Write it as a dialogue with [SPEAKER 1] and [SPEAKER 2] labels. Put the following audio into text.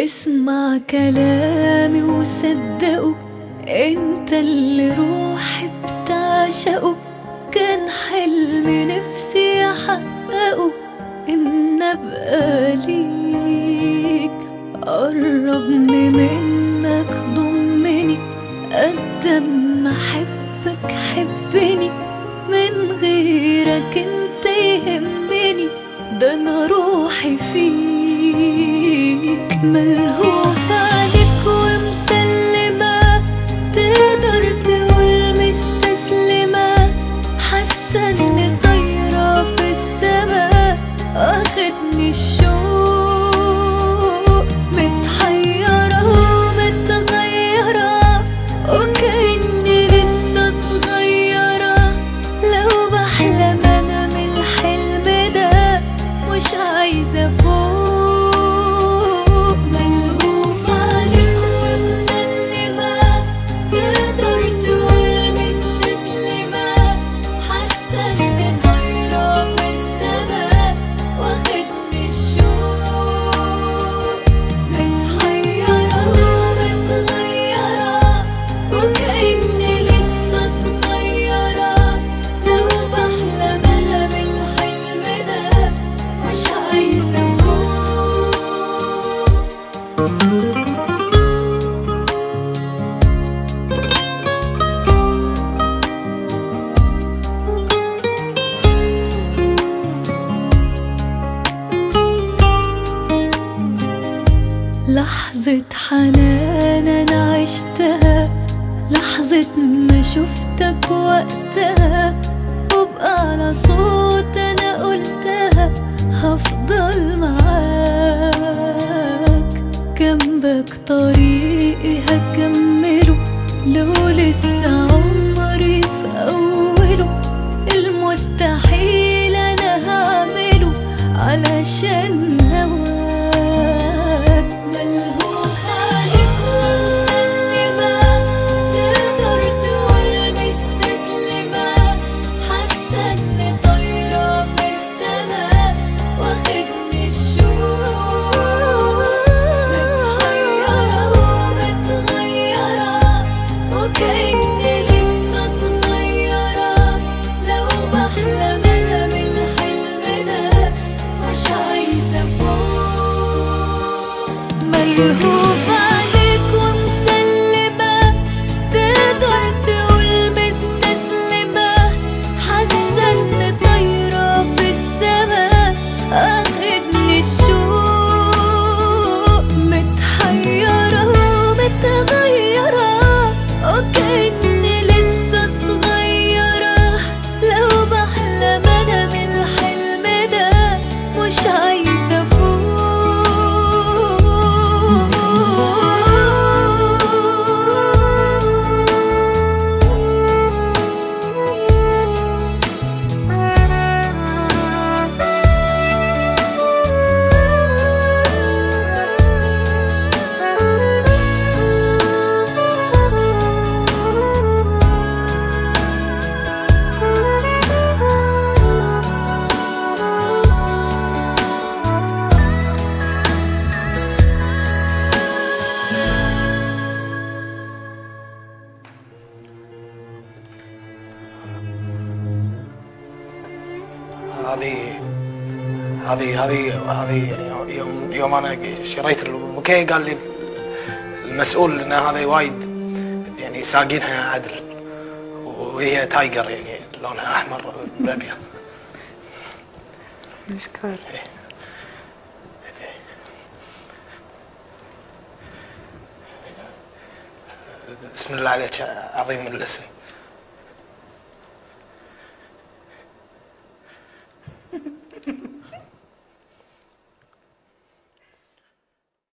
[SPEAKER 1] اسمع كلامي وصدقه انت اللي روحي بتعشقه كان حلم نفسي احققه ان ابقى ليك قربني منك ضمني قد ما احبك حبني من غيرك انت يهمني ده انا روحي فيك ملهوفة عليك ومسلمة تقدر تقول مستسلمة حاسة اني طايرة في السما واخدني الشوق متحيرة ومتغيرة وكأني لسه صغيرة لو بحلم انا من الحلم ده مش عايزة فوق ملهوفة عليك ومسلمة تقدر تقول مستسلمة حاسة اني طايرة في السما واخدني الشوق متحيرة ومتغيرة وكأني لسه صغيرة لو بحلم أنا بالحلم ده مش عايزة فوق لحظة حنان أنا عشتها لحظة ما شفتك وقتها وبقى على صوت أنا قلتها هفضل معاك جنبك طريقي هكمله لو لسه عمري في أوله المستحيل أنا هعمله علشان هواك ملهوفة عليك ومسلمة تقدر تقول مستسلمة حاسة إني طايرة في السما واخدني الشوق متحيرة ومتغيرة وكأني لسه صغيرة لو بحلم أنا بالحلم ده مش عايزة فوق ملهوفة عليك ومسلمة تقدر تقول مستسلمة حاسة إني طايرة في السما أخدني الشوق متحيرة ومتغيرة وكأني لسه صغيرة لو بحلم أنا بالحلم ده مش عايزة
[SPEAKER 2] هذه هذه هذه هذه يعني يوم يوم انا شريت البوكيه قال لي المسؤول ان هذا وايد يعني ساقينها عدل وهي تايجر يعني لونها احمر بابيض
[SPEAKER 3] مشكور
[SPEAKER 2] بسم الله عليك عظيم الاسم